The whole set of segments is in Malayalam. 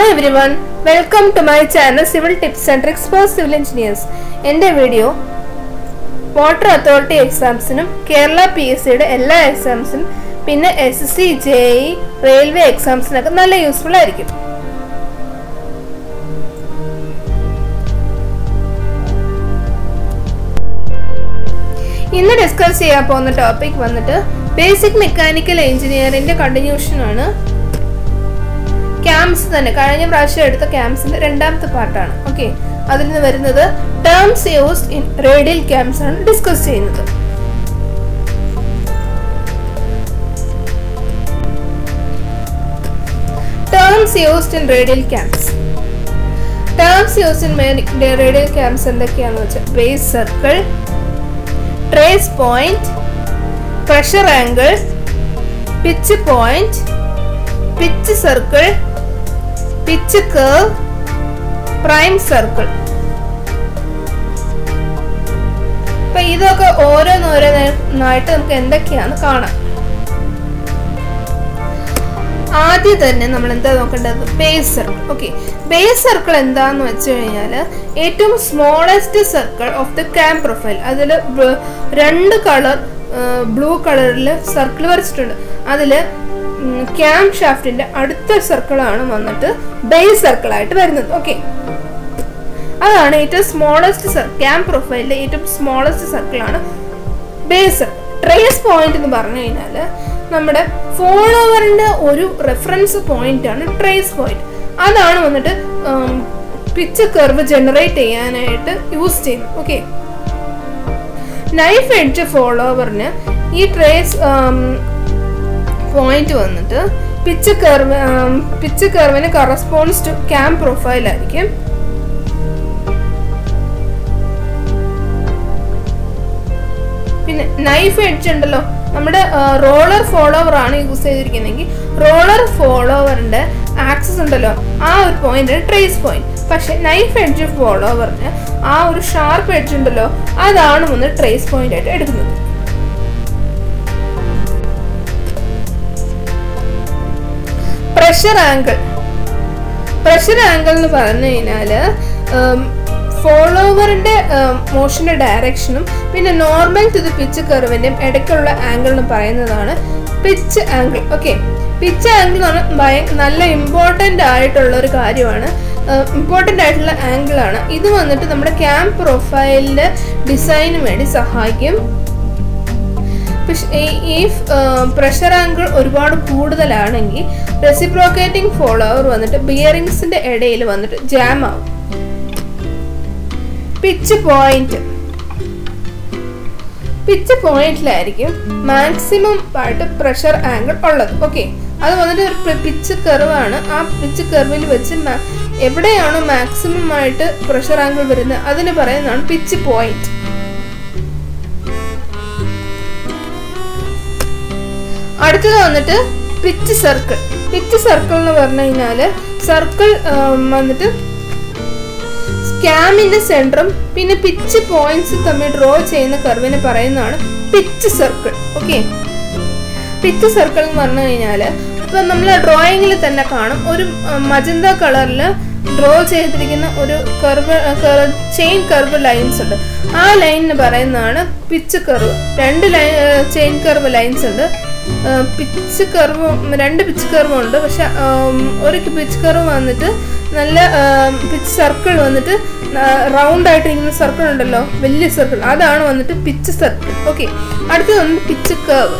Every everyone welcome to my channel civil tips and tricks for civil engineers എൻ്റെ വീഡിയോ വാട്ടർ അതോറിറ്റി എക്സാംസിനും കേരള പി എസ് സിയുടെ എല്ലാ എക്സാംസിനും പിന്നെ S S C J E railway എക്സാംസിനൊക്കെ നല്ല യൂസ്ഫുൾ ആയിരിക്കും ഇന്ന് ഡിസ്കസ് ചെയ്യാൻ പോകുന്ന ടോപ്പിക് വന്നിട്ട് ബേസിക് മെക്കാനിക്കൽ എഞ്ചിനീയറിംഗിന്റെ കണ്ടിന്യൂഷൻ ആണ് ക്യാമ്പ്സ് തന്നെ കഴിഞ്ഞ പ്രാവശ്യം എടുത്ത ക്യാമ്പ്സിന്റെ രണ്ടാമത്തെ പാർട്ടാണ് ഓക്കെ അതിൽ നിന്ന് വരുന്നത് terms used in radial cams ആണ് ഡിസ്കസ് ചെയ്യുന്നത് terms used in radial cams terms used in radial cams എന്തൊക്കെയാണെന്ന് വെച്ചാൽ base circle trace point pressure angle pitch point pitch circle pitch curve prime circle അപ്പൊ ഇതൊക്കെ ഓരോന്നോരോന്നായിട്ട് നമുക്ക് എന്തൊക്കെയാന്ന് കാണാം ആദ്യം തന്നെ നമ്മൾ എന്താ നോക്കേണ്ടത് base circle okay base circle എന്താന്ന് വെച്ച് കഴിഞ്ഞാൽ ഏറ്റവും smallest circle of the cam profile അതിൽ രണ്ട് കളർ ബ്ലൂ കളറിൽ സർക്കിൾ വരച്ചിട്ടുണ്ട് അതിൽ ക്യാം ഷാഫ്റ്റിന്റെ അടുത്ത സർക്കിളാണ് വന്നിട്ട് ബേസ് സർക്കിൾ ആയിട്ട് വരുന്നത് ഓക്കെ അതാണ് ഏറ്റവും സ്മോളസ്റ്റ് ക്യാം പ്രൊഫൈലിലെ ഏറ്റവും സ്മോളസ്റ്റ് സർക്കിളാണ് ബേസ് ട്രേസ് പോയിന്റ് എന്ന് പറഞ്ഞു കഴിഞ്ഞാൽ നമ്മുടെ ഫോളോവറിന്റെ ഒരു റെഫറൻസ് പോയിന്റ് ആണ് ട്രേസ് പോയിന്റ് അതാണ് വന്നിട്ട് പിച്ച് കർവ് ജനറേറ്റ് ചെയ്യാനായിട്ട് യൂസ് ചെയ്യുന്നത് ഓക്കെ നൈഫ് എഡ്ജ് ഫോളോവറിന് ഈ ട്രേസ് പോയിന്റ് വന്നിട്ട് പിച്ച് കർവ് പിച്ച് കർവിന് കറസ്പോണ്ട്സ് ടു ക്യാം പ്രൊഫൈൽ ആയിരിക്കും പിന്നെ നൈഫ് എഡ്ജ് ഉണ്ടല്ലോ നമ്മുടെ റോളർ ഫോളോവർ ആണ് യൂസ് ചെയ്തിരിക്കുന്നതെങ്കിൽ റോളർ ഫോളോവറിന്റെ ആക്സസ് ഉണ്ടല്ലോ ആ ഒരു പോയിന്റ് ട്രേസ് പോയിന്റ് പക്ഷെ നൈഫ് എഡ്ജ് ഫോളോവറിന് ആ ഒരു ഷാർപ്പ് എഡ്ജ് ഉണ്ടല്ലോ അതാണ് ഒന്ന് ട്രേസ് പോയിന്റ് ആയിട്ട് എടുക്കുന്നത് പ്രഷർ ആംഗിൾ പ്രഷർ ആംഗിൾ എന്ന് പറഞ്ഞു കഴിഞ്ഞാല് ഫോളോവറിന്റെ മോഷന്റെ ഡയറക്ഷനും പിന്നെ നോർമൽ ടു ദി പിച്ച് കർവിന്റെയും ഇടയ്ക്കുള്ള ആംഗിൾ എന്ന് പറയുന്നതാണ് pitch angle okay pitch angle എന്ന് പറഞ്ഞാൽ നല്ല ഇമ്പോർട്ടൻ്റ് ആയിട്ടുള്ള ഒരു കാര്യമാണ് ഇമ്പോർട്ടൻ്റ് ആയിട്ടുള്ള ആംഗിൾ ആണ് ഇത് വന്നിട്ട് നമ്മുടെ ക്യാം പ്രൊഫൈലിന്റെ ഡിസൈന് വേണ്ടി സഹായിക്കും ഈ പ്രഷർ ആംഗിൾ ഒരുപാട് കൂടുതലാണെങ്കിൽ റെസിപ്രോക്കേറ്റിംഗ് ഫോളോവർ വന്നിട്ട് ബിയറിങ്സിന്റെ ഇടയിൽ വന്നിട്ട് ജാം ആവും പിച്ച് പോയിന്റ് പിച്ച് പോയിന്റിലായിരിക്കും മാക്സിമം ആയിട്ട് പ്രഷർ ആംഗിൾ ഉള്ളത് ഓക്കെ അത് വന്നിട്ട് ഒരു പിച്ച് കർവാണ് ആ പിച്ച് കർവിൽ വെച്ച് എവിടെയാണോ മാക്സിമം ആയിട്ട് പ്രഷർ ആംഗിൾ വരുന്നത് അതിന് പറയുന്നതാണ് പിച്ച് പോയിന്റ് അടുത്തത് വന്നിട്ട് പിച്ച് സർക്കിൾ പിച്ച് സർക്കിൾ എന്ന് പറഞ്ഞു കഴിഞ്ഞാല് സർക്കിൾ വന്നിട്ട് സ്കാമിന്റെ സെൻറ്ററും പിന്നെ പിച്ച് പോയിന്റ്സ് തമ്മിൽ ഡ്രോ ചെയ്യുന്ന കർവിനെ പറയുന്നതാണ് pitch circle okay pitch circle എന്ന് പറഞ്ഞു കഴിഞ്ഞാല് ഇപ്പൊ നമ്മൾ ഡ്രോയിങ്ങിൽ തന്നെ കാണും ഒരു മജന്ത കളറിൽ ഡ്രോ ചെയ്തിരിക്കുന്ന ഒരു കർവ് ചെയിൻ കർവ് ലൈൻസ് ഉണ്ട് ആ ലൈനിന് പറയുന്നതാണ് പിച്ച് കർവ് രണ്ട് ലൈൻ ചെയിൻ കർവ് ലൈൻസ് ഉണ്ട് പിച്ച് കർവ് രണ്ട് പിച്ച് കർവ് ഉണ്ട് പക്ഷെ ഒരു പിച്ച് കർവ് വന്നിട്ട് നല്ല പിച്ച് സർക്കിൾ വന്നിട്ട് റൗണ്ട് ആയിട്ടിരിക്കുന്ന സർക്കിൾ ഉണ്ടല്ലോ വലിയ സർക്കിൾ അതാണ് വന്നിട്ട് പിച്ച് സർക്കിൾ ഓക്കെ അടുത്തത് വന്നിട്ട് പിച്ച് കർവ്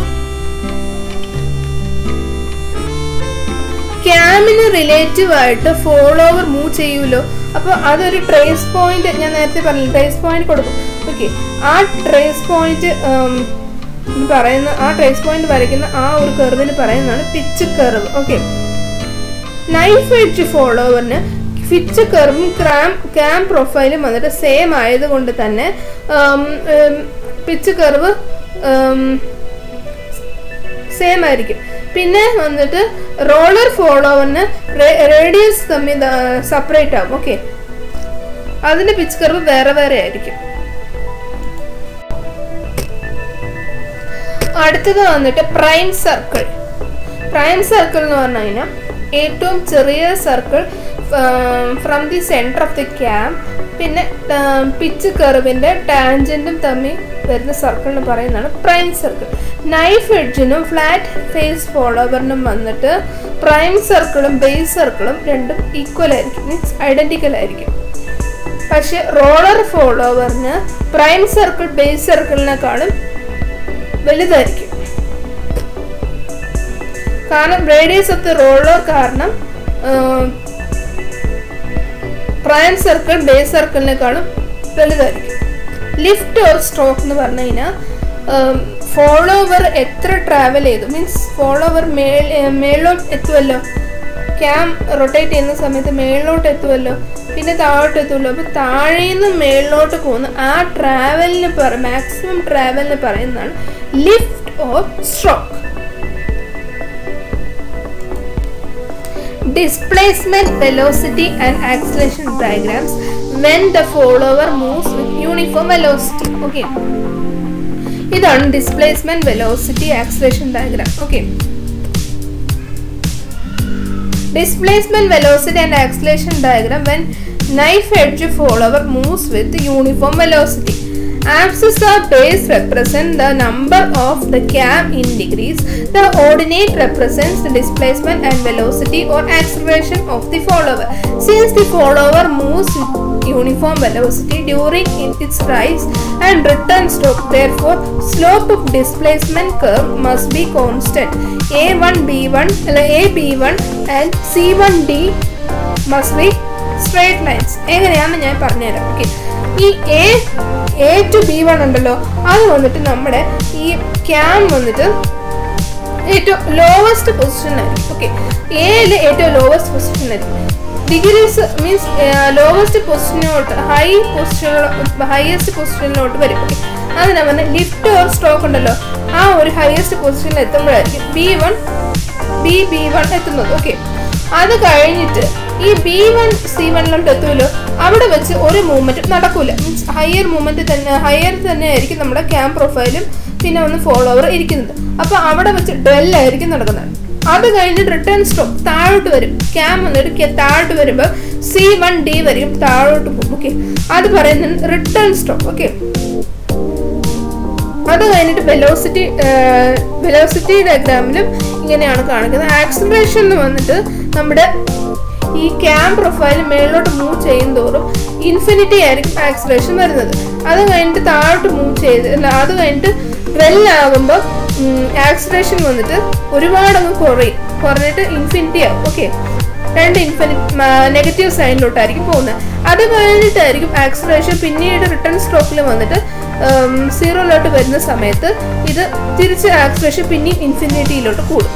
ക്യാമിന് റിലേറ്റീവ് ആയിട്ട് ഫോളോവർ മൂവ് ചെയ്യൂലോ അപ്പോൾ അതൊരു ട്രേസ് പോയിന്റ് ഞാൻ നേരത്തെ പറഞ്ഞു ട്രേസ് പോയിന്റ് കൊടുക്കും ഓക്കെ ആ ട്രേസ് പോയിന്റ് പറയുന്ന ആ ട്രേസ് പോയിന്റ് വരയ്ക്കുന്ന ആ ഒരു കർവിന് പറയുന്നതാണ് pitch curve okay knife edge ഫോളോവറിന് പിച്ച് കർവും ക്രാം ക്യാം പ്രൊഫൈലും വന്നിട്ട് സെയിം ആയതുകൊണ്ട് തന്നെ പിച്ച് കർവ് സെയിം ആയിരിക്കും പിന്നെ വന്നിട്ട് റോളർ ഫോളോവറിന് റേഡിയസ് തമ്മിൽ സെപ്പറേറ്റ് ആവും ഓക്കെ അതിന്റെ പിച്ച് കർവ് വേറെ വേറെ ആയിരിക്കും അടുത്തത് വന്നിട്ട് പ്രൈം സർക്കിൾ പ്രൈം സർക്കിൾ എന്ന് പറഞ്ഞു കഴിഞ്ഞാൽ ഏറ്റവും ചെറിയ circle from the centre of the cam പിന്നെ പിച്ച് കർവിൻ്റെ ടാൻജൻറ്റും തമ്മിൽ വരുന്ന സർക്കിളിന് പറയുന്നതാണ് പ്രൈം സർക്കിൾ നൈഫ് എഡ്ജിനും ഫ്ലാറ്റ് ഫേസ് ഫോളോവറിനും വന്നിട്ട് പ്രൈം സർക്കിളും ബേസ് സർക്കിളും രണ്ടും ഈക്വൽ ആയിരിക്കും മീൻസ് ഐഡൻറ്റിക്കൽ ആയിരിക്കും പക്ഷെ റോളർ ഫോളോവറിന് പ്രൈം സർക്കിൾ ബേസ് സർക്കിളിനെക്കാളും വലുതായിരിക്കും കാരണം റേഡിയസ് ഓഫ് ദി റോളർ കാരണം പ്രൈം സർക്കിൾ ബേസ് സർക്കിളിനേക്കാളും വലുതായിരിക്കും ലിഫ്റ്റ് ഓർ സ്ട്രോക്ക് എന്ന് പറഞ്ഞു കഴിഞ്ഞാൽ ഫോളോവർ എത്ര ട്രാവൽ ചെയ്തു മീൻസ് ഫോളോവർ മേൾ മേളിലോട്ട് എത്തുമല്ലോ ക്യാം റൊട്ടേറ്റ് ചെയ്യുന്ന സമയത്ത് മേളിലോട്ട് എത്തുമല്ലോ പിന്നെ താഴോട്ട് എത്തുമല്ലോ അപ്പോൾ താഴേന്ന് മേളിലോട്ട് പോകുന്ന ആ ട്രാവലിന് പറ മാക്സിമം ട്രാവലിന് പറയുന്നതാണ് lift or stroke displacement velocity and acceleration diagrams when the follower moves with uniform velocity okay ഇതാണ് displacement velocity acceleration diagram okay displacement velocity and acceleration diagram when knife edge follower moves with uniform velocity Axis of base represent the number of the cam in degrees. The ordinate represents the displacement and velocity or acceleration of the follower. Since the follower moves with uniform velocity during its rise and return stroke, therefore slope of displacement curve must be constant. A1, B1, A, B1 and C1D must be straight lines. എങ്ങനെയാണെന്ന് ഞാൻ പറഞ്ഞുതരാം ഓക്കെ ഈ A A to B one ഉണ്ടല്ലോ അത് വന്നിട്ട് നമ്മുടെ ഈ ക്യാം വന്നിട്ട് ഏറ്റവും ലോവസ്റ്റ് പൊസിഷനായിരിക്കും ഓക്കെ എയിൽ ഏറ്റവും ലോവസ്റ്റ് പൊസിഷനായിരിക്കും ഡിഗ്രീസ് മീൻസ് ലോവസ്റ്റ് പൊസിഷനിലോട്ട് ഹൈ പൊസിഷനിലോ ഹയസ്റ്റ് പൊസിഷനിലോട്ട് വരും ഓക്കെ അതിനാ പറഞ്ഞ ലിഫ്റ്റ് ഓർ സ്ട്രോക്ക് ഉണ്ടല്ലോ ആ ഒരു ഹയസ്റ്റ് പൊസിഷനിൽ എത്തുമ്പോഴായിരിക്കും B one B B one എത്തുന്നത് ഓക്കെ അത് കഴിഞ്ഞിട്ട് ഈ ബി വൺ സി വണ്ണിലോട്ട് എത്തുമല്ലോ അവിടെ വെച്ച് ഒരു മൂവ്മെന്റ് നടക്കൂല മീൻസ് ഹയർ മൂവ്മെന്റ് തന്നെ ഹയർ തന്നെ ആയിരിക്കും നമ്മുടെ ക്യാം പ്രൊഫൈലും പിന്നെ ഒന്ന് ഫോളോവർ ഇരിക്കുന്നത് അപ്പൊ അവിടെ വെച്ച് ഡെല്ലായിരിക്കും നടക്കുന്നത് അത് കഴിഞ്ഞിട്ട് റിട്ടേൺ സ്റ്റോപ്പ് താഴോട്ട് വരും ക്യാം വന്നിട്ട് താഴോട്ട് വരുമ്പോൾ സി വൺ ഡി വരും താഴോട്ട് പോകും ഓക്കെ അത് പറയുന്നത് റിട്ടേൺ സ്റ്റോപ്പ് ഓക്കെ അത് കഴിഞ്ഞിട്ട് വെലോസിറ്റി വെലോസിറ്റി ഡയഗ്രാമിലും ഇങ്ങനെയാണ് കാണിക്കുന്നത് ആക്സിലറേഷൻ എന്ന് വന്നിട്ട് നമ്മുടെ ഈ ക്യാം പ്രൊഫൈൽ മേളിലോട്ട് മൂവ് ചെയ്യും തോറും ഇൻഫിനിറ്റി ആയിരിക്കും ആക്സിലറേഷൻ വരുന്നത് അത് കഴിഞ്ഞിട്ട് താഴോട്ട് മൂവ് ചെയ്ത് അല്ല അത് കഴിഞ്ഞിട്ട് വെല്ലാകുമ്പോൾ ആക്സിലറേഷൻ വന്നിട്ട് ഒരുപാട് അങ്ങ് കുറയും കുറഞ്ഞിട്ട് ഇൻഫിനിറ്റി ആവും ഓക്കെ രണ്ട് ഇൻഫിനിറ്റ് നെഗറ്റീവ് സൈഡിലോട്ടായിരിക്കും പോകുന്നത് അത് കഴിഞ്ഞിട്ടായിരിക്കും ആക്സിലറേഷൻ പിന്നീട് റിട്ടേൺ സ്ട്രോക്കിൽ വന്നിട്ട് സീറോയിലോട്ട് വരുന്ന സമയത്ത് ഇത് തിരിച്ച് ആക്സിലറേഷൻ പിന്നെയും ഇൻഫിനിറ്റിയിലോട്ട് കൂടും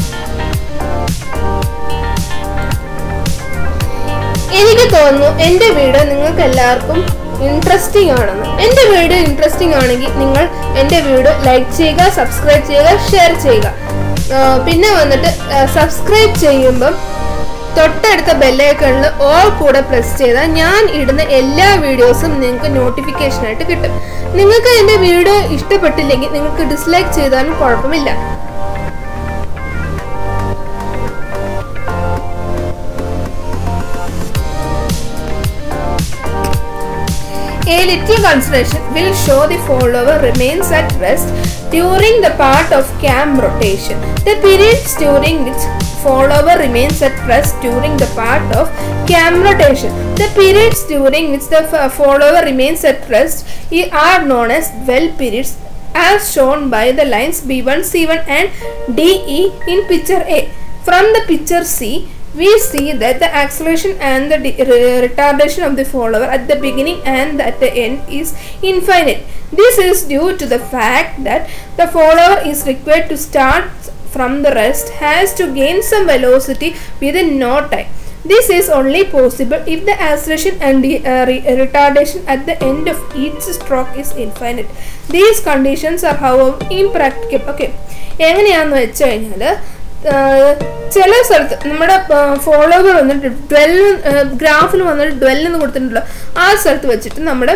എനിക്ക് തോന്നുന്നു എൻ്റെ വീഡിയോ നിങ്ങൾക്ക് എല്ലാവർക്കും ഇൻട്രസ്റ്റിംഗ് ആണെന്ന് എൻ്റെ വീഡിയോ ഇൻട്രസ്റ്റിംഗ് ആണെങ്കിൽ നിങ്ങൾ എൻ്റെ വീഡിയോ ലൈക്ക് ചെയ്യുക സബ്സ്ക്രൈബ് ചെയ്യുക ഷെയർ ചെയ്യുക പിന്നെ വന്നിട്ട് സബ്സ്ക്രൈബ് ചെയ്യുമ്പം തൊട്ടടുത്ത ബെല്ലൈക്കണിൽ ഓൾ കൂടെ പ്രസ് ചെയ്താൽ ഞാൻ ഇടുന്ന എല്ലാ വീഡിയോസും നിങ്ങൾക്ക് നോട്ടിഫിക്കേഷൻ ആയിട്ട് കിട്ടും നിങ്ങൾക്ക് എൻ്റെ വീഡിയോ ഇഷ്ടപ്പെട്ടില്ലെങ്കിൽ നിങ്ങൾക്ക് ഡിസ്ലൈക്ക് ചെയ്താലും കുഴപ്പമില്ല A little consideration will show the follower remains at rest during the part of cam rotation. The periods during which follower remains at rest during the part of cam rotation. The periods during which the follower remains at rest are known as dwell periods as shown by the lines B1, C1 and DE in picture A. From the picture C, we see that the acceleration and the retardation of the follower at the beginning and at the end is infinite. This is due to the fact that the follower is required to start from the rest has to gain some velocity within no time. This is only possible if the acceleration and the uh, re retardation at the end of each stroke is infinite. These conditions are however impracticable. Okay. എങ്ങനെയാണെന്ന് വെച്ച് കഴിഞ്ഞാൽ ചില സ്ഥലത്ത് നമ്മുടെ ഫോളോവർ വന്നിട്ട് ഡ്വെൽ ഗ്രാഫിൽ വന്നിട്ട് ഡ്വെൽ എന്ന് കൊടുത്തിട്ടുണ്ടല്ലോ ആ സ്ഥലത്ത് വെച്ചിട്ട് നമ്മുടെ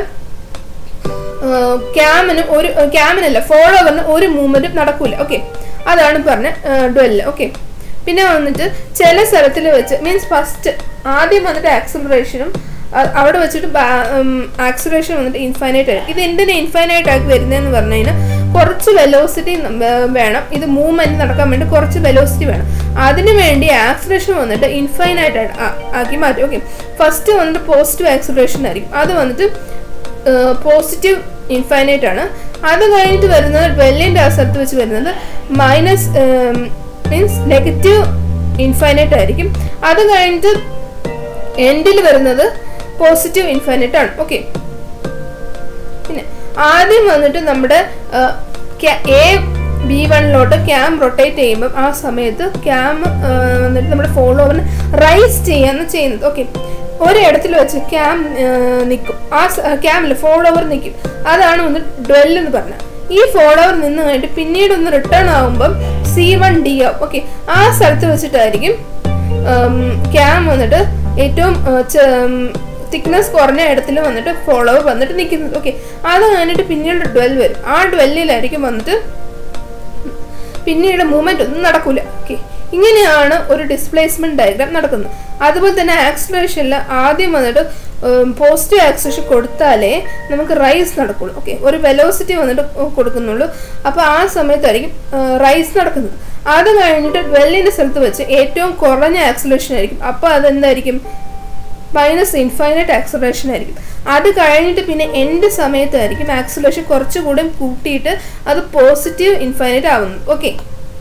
ക്യാമിന് ഒരു ക്യാമിനല്ല ഫോളോവറിന് ഒരു മൂവ്മെന്റും നടക്കൂല ഓക്കെ അതാണ് പറഞ്ഞ ഡ്വെല്ല് ഓക്കെ പിന്നെ വന്നിട്ട് ചില സ്ഥലത്തിൽ വെച്ച് മീൻസ് ഫസ്റ്റ് ആദ്യം വന്നിട്ട് ആക്സിലറേഷനും അവിടെ വെച്ചിട്ട് ആക്സിലറേഷൻ വന്നിട്ട് ഇൻഫൈനൈറ്റ് ആയിരിക്കും ഇത് എന്തിനാ ഇൻഫൈനൈറ്റ് ആക്കി വരുന്നതെന്ന് പറഞ്ഞു കഴിഞ്ഞാൽ കുറച്ച് വെലോസിറ്റി വേണം ഇത് മൂവ്മെന്റ് നടക്കാൻ വേണ്ടി കുറച്ച് വെലോസിറ്റി വേണം അതിനു വേണ്ടി ആക്സിലറേഷൻ വന്നിട്ട് ഇൻഫൈനൈറ്റ് ആയിട്ട് ആക്കി മാറ്റും ഓക്കെ ഫസ്റ്റ് വന്നിട്ട് പോസിറ്റീവ് ആക്സിലറേഷൻ ആയിരിക്കും അത് വന്നിട്ട് പോസിറ്റീവ് ഇൻഫൈനൈറ്റ് ആണ് അത് കഴിഞ്ഞിട്ട് വരുന്നത് വെല്ലിൻ്റെ ആ സ്ഥലത്ത് വെച്ച് വരുന്നത് മൈനസ് മീൻസ് നെഗറ്റീവ് ഇൻഫൈനൈറ്റ് ആയിരിക്കും അത് കഴിഞ്ഞിട്ട് എൻഡിൽ വരുന്നത് പോസിറ്റീവ് ഇൻഫൈനൈറ്റ് ആണ് ഓക്കെ പിന്നെ ആദ്യം വന്നിട്ട് നമ്മുടെ എ ബി വണ്ണിലോട്ട് ക്യാം റൊട്ടേറ്റ് ചെയ്യുമ്പോൾ ആ സമയത്ത് ക്യാം വന്നിട്ട് നമ്മുടെ ഫോളോവറിന് റൈസ് ചെയ്യാന്ന് ചെയ്യുന്നത് ഓക്കെ ഒരിടത്തിൽ വെച്ച് ക്യാം നിൽക്കും ആ ക്യാമിൽ ഫോളോവർ നിൽക്കും അതാണ് ഒന്ന് ഡ്വെൽ എന്ന് പറഞ്ഞത് ഈ ഫോളോവർ നിന്ന് കഴിഞ്ഞിട്ട് പിന്നീട് ഒന്ന് റിട്ടേൺ ആകുമ്പം സി വൺ ഡി ആവും ഓക്കെ ആ സ്ഥലത്ത് വെച്ചിട്ടായിരിക്കും ക്യാം വന്നിട്ട് ഏറ്റവും തിക്നെസ് കുറഞ്ഞ ഇടത്തിൽ വന്നിട്ട് ഫോളോവർ വന്നിട്ട് നിൽക്കുന്നത് ഓക്കെ അത് കഴിഞ്ഞിട്ട് പിന്നീട് ഡ്വെൽ വരും ആ ഡ്വെല്ലിലായിരിക്കും വന്നിട്ട് പിന്നീട് മൂവ്മെന്റ് ഒന്നും നടക്കൂല ഓക്കെ ഇങ്ങനെയാണ് ഒരു ഡിസ്പ്ലേസ്മെന്റ് ഡയഗ്രാം നടക്കുന്നത് അതുപോലെ തന്നെ ആക്സിലറേഷനിൽ ആദ്യം വന്നിട്ട് പോസിറ്റീവ് ആക്സിലേഷൻ കൊടുത്താലേ നമുക്ക് റൈസ് നടക്കുള്ളൂ ഓക്കെ ഒരു വെലോസിറ്റി വന്നിട്ട് കൊടുക്കുന്നുള്ളൂ അപ്പോൾ ആ സമയത്തായിരിക്കും റൈസ് നടക്കുന്നത് അത് കഴിഞ്ഞിട്ട് ട്വൽവിൻ്റെ സ്ഥലത്ത് വെച്ച് ഏറ്റവും കുറഞ്ഞ ആക്സിലേഷൻ ആയിരിക്കും അപ്പോൾ അതെന്തായിരിക്കും മൈനസ് ഇൻഫൈനൈറ്റ് ആക്സിലറേഷൻ ആയിരിക്കും അത് കഴിഞ്ഞിട്ട് പിന്നെ എൻ്റെ സമയത്തായിരിക്കും ആക്സിലേഷൻ കുറച്ചുകൂടെ കൂട്ടിയിട്ട് അത് പോസിറ്റീവ് ഇൻഫൈനൈറ്റ് ആവുന്നത് okay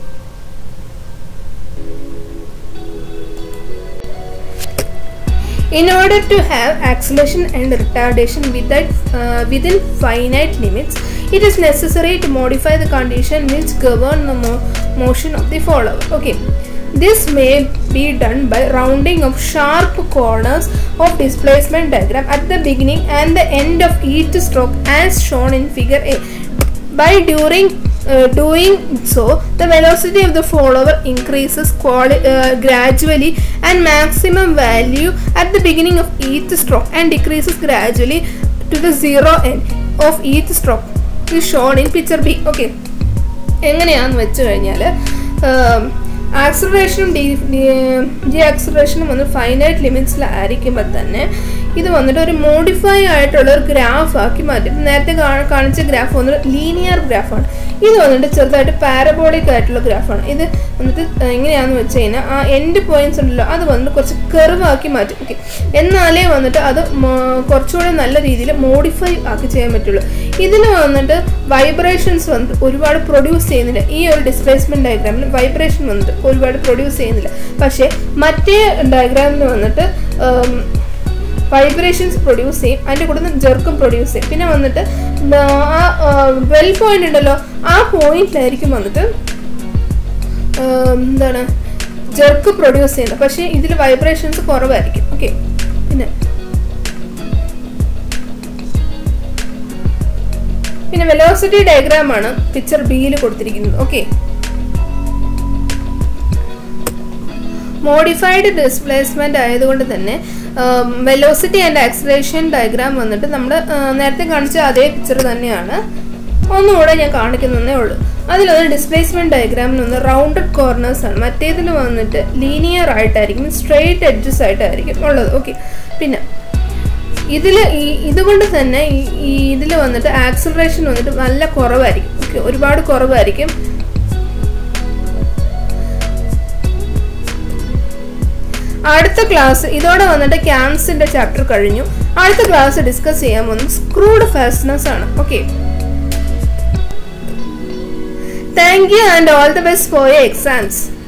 In order to have acceleration and retardation without, uh, within finite limits, it is necessary to modify the condition which govern the mo motion of the follower. Okay. This may be done by rounding of sharp corners of displacement diagram at the beginning and the end of each stroke as shown in figure A. By during uh, doing so, the velocity of the follower increases uh, gradually and maximum value at the beginning of each stroke and decreases gradually to the zero end of each stroke is shown in picture B. Okay. എങ്ങനെയാണെന്ന് വെച്ച് കഴിഞ്ഞാൽ ആക്സിലറേഷനും ഡി ഡി ആക്സിലറേഷനും വന്ന് ഫൈനൈറ്റ് ലിമിറ്റ്സിലായിരിക്കുമ്പോൾ തന്നെ ഇത് വന്നിട്ട് ഒരു മോഡിഫൈ ആയിട്ടുള്ള ഒരു ഗ്രാഫ് ആക്കി മാറ്റും നേരത്തെ കാണിച്ച ഗ്രാഫ് വന്നിട്ട് ലീനിയർ ഗ്രാഫാണ് ഇത് വന്നിട്ട് ചെറുതായിട്ട് പാരബോളിക് ആയിട്ടുള്ള ഗ്രാഫാണ് ഇത് വന്നിട്ട് എങ്ങനെയാണെന്ന് വെച്ച് കഴിഞ്ഞാൽ ആ എൻഡ് പോയിന്റ്സ് ഉണ്ടല്ലോ അത് വന്നിട്ട് കുറച്ച് കർവ് ആക്കി മാറ്റും ഓക്കെ എന്നാലേ വന്നിട്ട് അത് കുറച്ചുകൂടെ നല്ല രീതിയിൽ മോഡിഫൈ ആക്കി ചെയ്യാൻ പറ്റുള്ളൂ ഇതിന് വന്നിട്ട് വൈബ്രേഷൻസ് വന്നിട്ട് ഒരുപാട് പ്രൊഡ്യൂസ് ചെയ്യുന്നില്ല ഈ ഒരു ഡിസ്പ്ലേസ്മെന്റ് ഡയഗ്രാമിൽ വൈബ്രേഷൻ വന്നിട്ട് ഒരുപാട് പ്രൊഡ്യൂസ് ചെയ്യുന്നില്ല പക്ഷേ മറ്റേ ഡയഗ്രാമിൽ വന്നിട്ട് വൈബ്രേഷൻസ് പ്രൊഡ്യൂസ് ചെയ്യും അതിൻ്റെ കൂടെ ജെർക്കും പ്രൊഡ്യൂസ് ചെയ്യും പിന്നെ വന്നിട്ട് ആ വെൽ പോയിന്റ് ഉണ്ടല്ലോ ആ പോയിന്റിലായിരിക്കും വന്നിട്ട് എന്താണ് ജെർക്ക് പ്രൊഡ്യൂസ് ചെയ്യുന്നത് പക്ഷേ ഇതിൽ വൈബ്രേഷൻസ് കുറവായിരിക്കും ഓക്കെ പിന്നെ പിന്നെ വെലോസിറ്റി ഡയഗ്രാം ആണ് പിക്ചർ ബിയിൽ കൊടുത്തിരിക്കുന്നത് ഓക്കെ മോഡിഫൈഡ് ഡിസ്പ്ലേസ്മെന്റ് ആയതുകൊണ്ട് തന്നെ വെലോസിറ്റി ആൻഡ് ആക്സിലേഷൻ ഡയഗ്രാം വന്നിട്ട് നമ്മൾ നേരത്തെ കാണിച്ച അതേ പിക്ചർ തന്നെയാണ് ഒന്നുകൂടെ ഞാൻ കാണിക്കുന്നതേ ഉള്ളൂ അതിലൊന്ന് ഡിസ്പ്ലേസ്മെന്റ് ഡയഗ്രാമിൽ ഒന്ന് റൗണ്ടഡ് കോർണേഴ്സ് ആണ് മറ്റേതിൽ വന്നിട്ട് ലീനിയർ ആയിട്ടായിരിക്കും സ്ട്രെയിറ്റ് എഡ്ജസ് ആയിട്ടായിരിക്കും ഉള്ളത് ഓക്കെ പിന്നെ ഇതിൽ ഈ ഇതുകൊണ്ട് തന്നെ ഈ ഇതിൽ വന്നിട്ട് ആക്സിലറേഷൻ വന്നിട്ട് നല്ല കുറവായിരിക്കും ഓക്കെ ഒരുപാട് കുറവായിരിക്കും അടുത്ത ക്ലാസ് ഇതോടെ വന്നിട്ട് ക്യാൻസിന്റെ ചാപ്റ്റർ കഴിഞ്ഞു അടുത്ത ക്ലാസ് ഡിസ്കസ് ചെയ്യാൻ പോകുന്നത് സ്ക്രൂഡ് ഫാസ്റ്റനേഴ്സ് ആണ് okay thank you and all the best for your exams